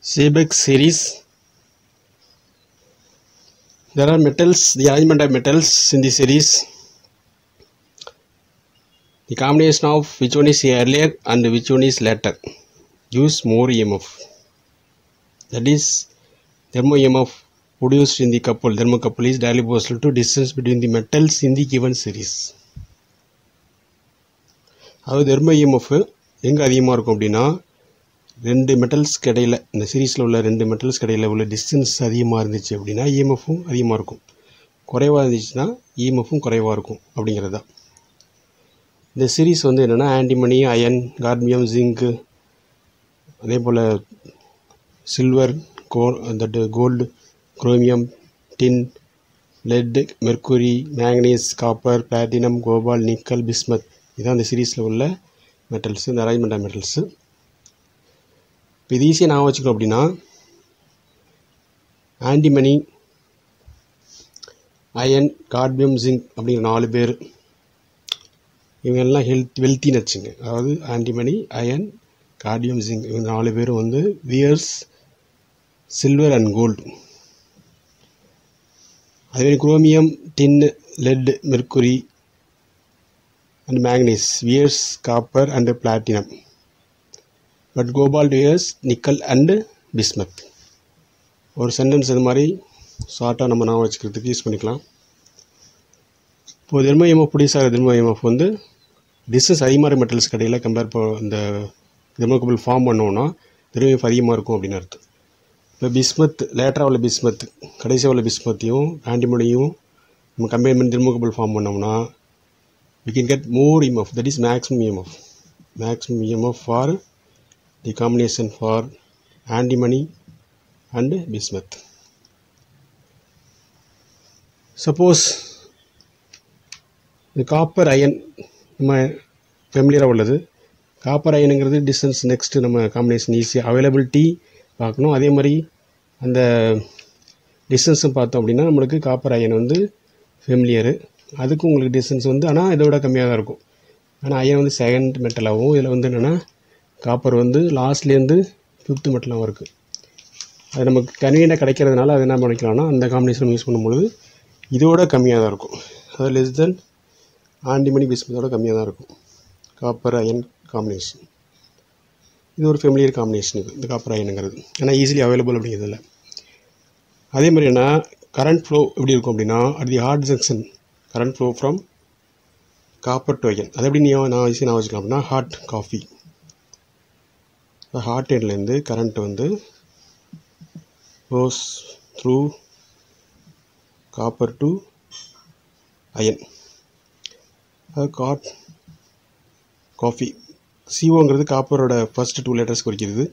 Seebeck series. There are metals, the arrangement of metals in the series. The combination of which one is earlier and which one is later gives more EMF. That is, thermo EMF produced in the couple, thermocouple is directly proportional to distance between the metals in the given series. அதாவது thermo EMF எங்கே அதிகமாக இருக்கும் அப்படின்னா ரெண்டு மெட்டல்ஸ்க்கு இடையில இந்த சீரீஸில் உள்ள ரெண்டு மெட்டல்ஸ்க்கு இடையில உள்ள டிஸ்டன்ஸ் அதிகமாக இருந்துச்சு அப்படின்னா இஎம்எஃப்பும் அதிகமாக இருக்கும் குறைவாக இருந்துச்சுன்னா இஎம்எஃப்பும் குறைவாக இருக்கும் அப்படிங்கிறது தான் இந்த சீரீஸ் வந்து என்னென்னா ஆன்டிமனி அயன் கார்மியம் ஜிங்கு அதே போல் சில்வர் கோ தட் gold chromium tin lead mercury manganese copper platinum cobalt nickel bismuth இதுதான் இந்த சீரீஸில் உள்ள மெட்டல்ஸு இந்த அரேஞ்ச்மெண்ட் ஆஃப் மெட்டல்ஸு இப்போ இது ஈஸியாக நான் வச்சுக்கணும் அப்படின்னா ஆன்டிமனி அயன் கார்பியம் ஜிங்க் அப்படிங்கிற நாலு பேர் இவங்க எல்லாம் ஹெல்த் வெல்த்தின்னு வச்சுங்க அதாவது ஆன்டிமனி அயன் கார்டியம் ஜிங்க் இவங்க நாலு பேரும் வந்து வியர்ஸ் சில்வர் அண்ட் கோல்டு அதுமாதிரி chromium tin lead mercury and manganese wears copper and platinum but cobalt wears nickel and bismuth ஒரு சென்டென்ஸ் இது மாதிரி ஷார்ட்டாக நம்ம நான் வச்சுக்கிறதுக்கு யூஸ் பண்ணிக்கலாம் இப்போது தெர்மோ எம்எஃப் ப்ரொடியூஸ் ஆகிற தெர்மோ எம்எஃப் வந்து டிஸ்டன்ஸ் அதிகமாக மெட்டல்ஸ் கடையில் கம்பேர் இப்போ இந்த தெர்மோகபிள் ஃபார்ம் பண்ணோன்னா தெர்மோ எம்எஃப் அதிகமாக இருக்கும் அப்படின்னு அர்த்தம் இப்போ பிஸ்மத் லேட்டராக உள்ள பிஸ்மத் கடைசியாக உள்ள பிஸ்மத்தையும் ஆன்டிமோனியும் நம்ம கம்பைன் பண்ணி தெர்மோகபிள் ஃபார்ம் பண்ணோம்னா we can get more EMF that is maximum EMF maximum EMF for the combination for antimony and bismuth suppose the copper iron நம்ம ஃபெமிலியராக உள்ளது காப்பர் அயனுங்கிறது டிஸ்டன்ஸ் நெக்ஸ்ட்டு நம்ம காம்பினேஷன் ஈஸியாக அவைலபிலிட்டி பார்க்கணும் அதே மாதிரி அந்த டிஸ்டன்ஸும் பார்த்தோம் அப்படின்னா நம்மளுக்கு காப்பர் அயன் வந்து ஃபெமிலியரு அதுக்கும் உங்களுக்கு டிஸ்டன்ஸ் வந்து ஆனால் இதை விட கம்மியாக தான் இருக்கும் ஆனால் அயன் வந்து செகண்ட் மெட்டலாகவும் இதில் வந்து என்னென்னா காப்பர் வந்து லாஸ்ட்லேருந்து ஃபிஃப்த்து மெட்டலாகவும் இருக்குது அது நமக்கு கன்வீனியாக கிடைக்கிறதுனால அது என்ன பண்ணிக்கலாம்னா அந்த காம்பினேஷன் யூஸ் பண்ணும்பொழுது இதோட கம்மியாக தான் இருக்கும் அது லெஸ் தென் ஆண்டிமணி பிஸ்மத்தோட கம்மியாக தான் இருக்கும் காப்பர் அயன் காம்பினேஷன் இது ஒரு ஃபெமிலியர் காம்பினேஷன் இது இந்த காப்பர் அயனுங்கிறது ஏன்னா ஈஸிலி அவைலபிள் அப்படிங்கிறதுல அதே மாதிரி என்ன கரண்ட் ஃப்ளோ எப்படி இருக்கும் அப்படின்னா at the hot junction current flow from copper to iron அது எப்படி நீ நான் ஈஸியாக நான் வச்சுக்கலாம் அப்படின்னா ஹாட் காஃபி ஹாட் எண்ட்லேருந்து கரண்ட் வந்து rose through copper to iron அது காட் காஃபி சிஓங்கிறது காப்பரோட ஃபஸ்ட் டூ லெட்டர்ஸ் குறிக்கிறது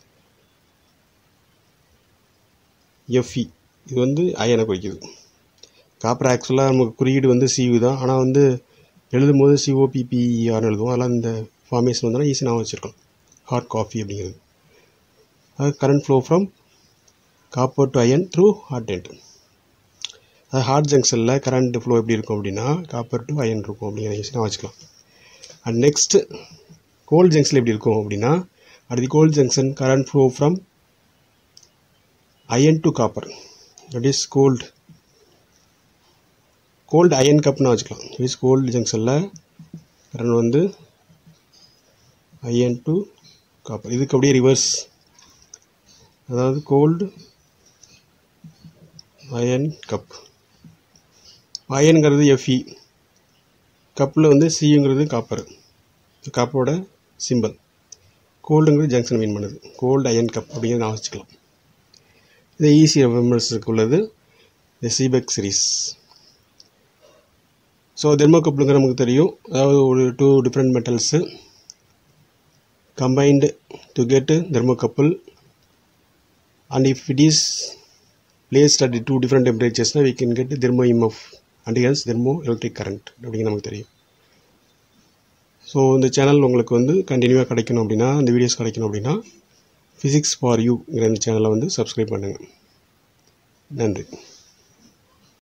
எஃப்இ இது வந்து அயனை குறிக்குது காப்பர் ஆக்சுவலாக நமக்கு குறியீடு வந்து சியூ தான் ஆனால் வந்து எழுதும் போது சிஓபிபிஆர்னு எழுதுவோம் அதெல்லாம் இந்த ஃபார்மேஷன் வந்தால் ஈஸி நான் வச்சுருக்கோம் ஹாட் காஃபி அப்படிங்கிறது அது current flow from copper to iron through hot tent அது ஹார்ட் ஜங்ஷனில் கரண்ட் ஃப்ளோ எப்படி இருக்கும் அப்படின்னா காப்பர் டு அயன் இருக்கும் அப்படிங்கிற ஈஸி நான் வச்சுக்கலாம் அண்ட் நெக்ஸ்ட்டு கோல்ட் ஜங்ஷனில் எப்படி இருக்கும் அப்படின்னா அடுத்து cold junction current flow from iron to copper that is cold cold iron கப்னு வச்சுக்கலாம் இஸ் கோல்டு ஜங்ஷனில் கரண்ட் வந்து அயன் டு காப்பர் இதுக்கு அப்படியே ரிவர்ஸ் அதாவது கோல்டு அயன் கப் அயனுங்கிறது எஃப்இ கப்பில் வந்து சியுங்கிறது காப்பர் கப்போட சிம்பிள் கோல்டுங்கிறது ஜங்ஷன் மீன் பண்ணுது கோல்டு அயன் கப் அப்படிங்கிறத நான் வச்சுக்கலாம் இது ஈஸி மெம்பர்ஸுக்கு உள்ளது இந்த சீபெக் சீரீஸ் ஸோ தெர்மோகப்பிளுங்க நமக்கு தெரியும் அதாவது ஒரு two different metals combined to get thermocouple and if it is placed at two different டெம்பரேச்சர்ஸ்னால் we can get thermo EMF and hence thermo electric current அப்படிங்கிற நமக்கு தெரியும் ஸோ இந்த சேனல் உங்களுக்கு வந்து கண்டினியூவாக கிடைக்கணும் அப்படின்னா இந்த வீடியோஸ் கிடைக்கணும் அப்படின்னா ஃபிசிக்ஸ் ஃபார் யூங்கிற இந்த சேனலை வந்து சப்ஸ்கிரைப் பண்ணுங்கள் நன்றி